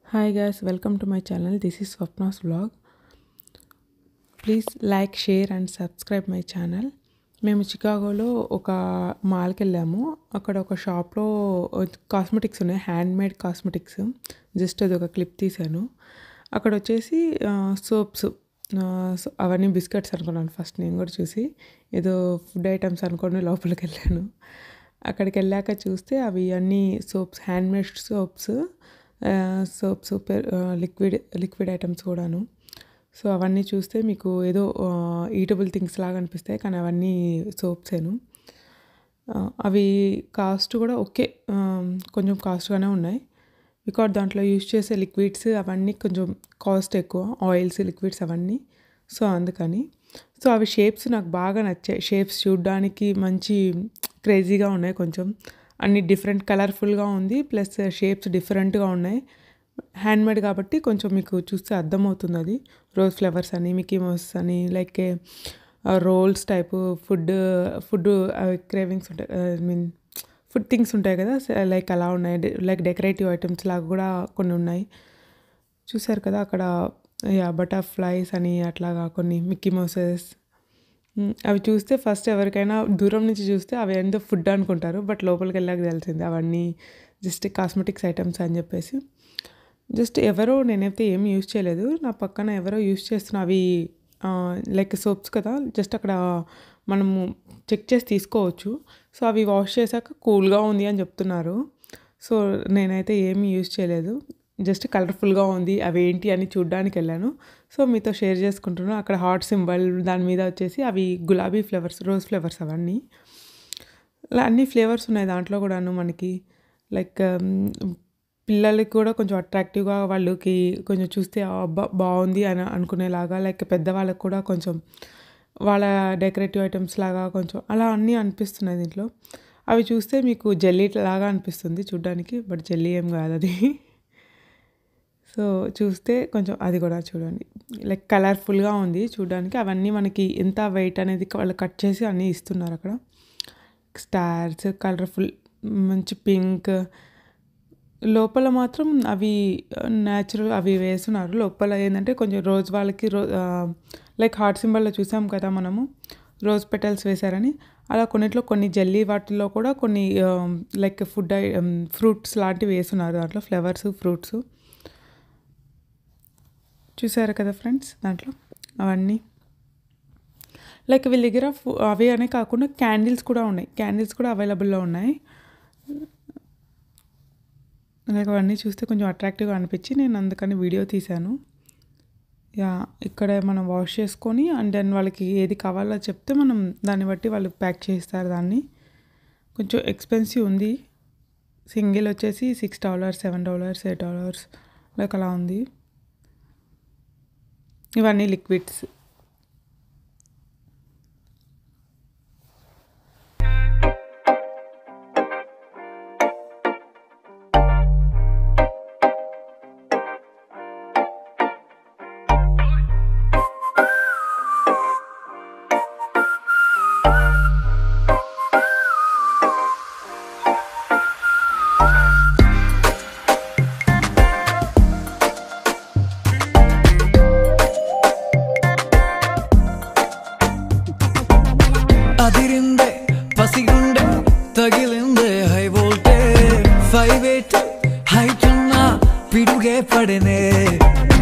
Hi guys, welcome to my channel. This is Swapna's vlog. Please like share and subscribe my channel మేము చికాగోలో ఒక మాల్కి వెళ్ళాము అక్కడ ఒక షాప్లో కాస్మెటిక్స్ ఉన్నాయి హ్యాండ్ మేడ్ కాస్మెటిక్స్ జస్ట్ అది ఒక క్లిప్ తీశాను అక్కడ వచ్చేసి సోప్స్ అవన్నీ బిస్కెట్స్ అనుకున్నాను ఫస్ట్ నేను కూడా చూసి ఏదో ఫుడ్ ఐటమ్స్ అనుకొని లోపలికి వెళ్ళాను అక్కడికి వెళ్ళాక చూస్తే అవి అన్నీ soaps hand made soaps soaps liquid liquid items కూడాను సో అవన్నీ చూస్తే మీకు ఏదో ఈటబుల్ థింగ్స్ లాగా అనిపిస్తాయి కానీ అవన్నీ సోప్సేను అవి కాస్ట్ కూడా ఓకే కొంచెం కాస్ట్గానే ఉన్నాయి బికాజ్ దాంట్లో యూజ్ చేసే లిక్విడ్స్ అవన్నీ కొంచెం కాస్ట్ ఎక్కువ ఆయిల్స్ లిక్విడ్స్ అవన్నీ సో అందుకని సో అవి షేప్స్ నాకు బాగా నచ్చాయి షేప్స్ చూడడానికి మంచి క్రేజీగా ఉన్నాయి కొంచెం అన్ని డిఫరెంట్ కలర్ఫుల్గా ఉంది ప్లస్ షేప్స్ డిఫరెంట్గా ఉన్నాయి హ్యాండ్మేడ్ కాబట్టి కొంచెం మీకు చూస్తే అర్థమవుతుంది అది రోజ్ ఫ్లవర్స్ అని మికీ మౌస్ అని like rolls type food food cravings ఉంటాయి ఐ మీన్ ఫుడ్ థింగ్స్ ఉంటాయి కదా లైక్ అలా ఉన్నాయి లైక్ డెకరేటివ్ ఐటమ్స్ లాగా కూడా కొన్ని ఉన్నాయి చూసారు కదా అక్కడ యా బటర్ఫ్లైస్ అని అట్లాగా కొన్ని మిక్కీ మౌసెస్ అవి చూస్తే ఫస్ట్ ఎవరికైనా దూరం నుంచి చూస్తే అవి ఎంతో ఫుడ్ అనుకుంటారు బట్ లోపలికి వెళ్ళాక తెలిసింది అవన్నీ జస్ట్ కాస్మెటిక్స్ ఐటమ్స్ అని చెప్పేసి జస్ట్ ఎవరో నేనైతే ఏం యూజ్ చేయలేదు నా పక్కన ఎవరో యూజ్ చేస్తున్న అవి లైక్ సోప్స్ కదా జస్ట్ అక్కడ మనము చెక్ చేసి తీసుకోవచ్చు సో అవి వాష్ చేశాక కూల్గా ఉంది అని చెప్తున్నారు సో నేనైతే ఏమీ యూజ్ చేయలేదు జస్ట్ కలర్ఫుల్గా ఉంది అవి ఏంటి అని చూడడానికి వెళ్ళాను సో మీతో షేర్ చేసుకుంటున్నాను అక్కడ హాట్ సింబల్ దాని మీద వచ్చేసి అవి గులాబీ ఫ్లేవర్స్ రోజ్ ఫ్లేవర్స్ అవన్నీ అన్ని ఫ్లేవర్స్ ఉన్నాయి దాంట్లో కూడాను మనకి లైక్ పిల్లలకి కూడా కొంచెం అట్రాక్టివ్గా వాళ్ళకి కొంచెం చూస్తే అబ్బా బాగుంది అని అనుకునేలాగా లైక్ పెద్దవాళ్ళకి కూడా కొంచెం వాళ్ళ డెకరేటివ్ ఐటమ్స్ లాగా కొంచెం అలా అన్నీ అనిపిస్తున్నాయి దీంట్లో అవి చూస్తే మీకు జెల్లీ లాగా అనిపిస్తుంది చూడ్డానికి బట్ జెల్లీ ఏం కాదు అది సో చూస్తే కొంచెం అది కూడా చూడండి లైక్ కలర్ఫుల్గా ఉంది చూడడానికి అవన్నీ మనకి ఎంత వెయిట్ అనేది వాళ్ళు కట్ చేసి అన్నీ ఇస్తున్నారు అక్కడ స్టార్స్ కలర్ఫుల్ మంచి పింక్ లోపల మాత్రం అవి న్యాచురల్ అవి వేస్తున్నారు లోపల ఏంటంటే కొంచెం రోజు వాళ్ళకి రో లైక్ హార్ట్ సింబల్లో చూసాం కదా మనము రోజ్ పెటల్స్ వేశారని అలా కొన్నిట్లో కొన్ని జల్లీ వాటిల్లో కూడా కొన్ని లైక్ ఫుడ్ ఫ్రూట్స్ లాంటివి వేస్తున్నారు దాంట్లో ఫ్లవర్స్ ఫ్రూట్స్ చూసారు కదా ఫ్రెండ్స్ దాంట్లో అవన్నీ లైక్ వీళ్ళ దగ్గర అవి అనే కాకుండా క్యాండిల్స్ కూడా ఉన్నాయి క్యాండిల్స్ కూడా అవైలబుల్లో ఉన్నాయి లైక్ అవన్నీ చూస్తే కొంచెం అట్రాక్టివ్గా అనిపించి నేను అందుకని వీడియో తీశాను యా ఇక్కడ మనం వాష్ చేసుకొని అండ్ దెన్ వాళ్ళకి ఏది కావాలో చెప్తే మనం దాన్ని బట్టి వాళ్ళు ప్యాక్ చేస్తారు దాన్ని కొంచెం ఎక్స్పెన్సివ్ ఉంది సింగిల్ వచ్చేసి six dollars seven dollars eight dollars like అలా ఉంది ఇవన్నీ లిక్విడ్స్ అదిరిందే పసిగుండె తగిలిందే హై వోల్టే ఫైవ్ ఎయిట్ హైట్ ఉన్న పిడుగే పడనే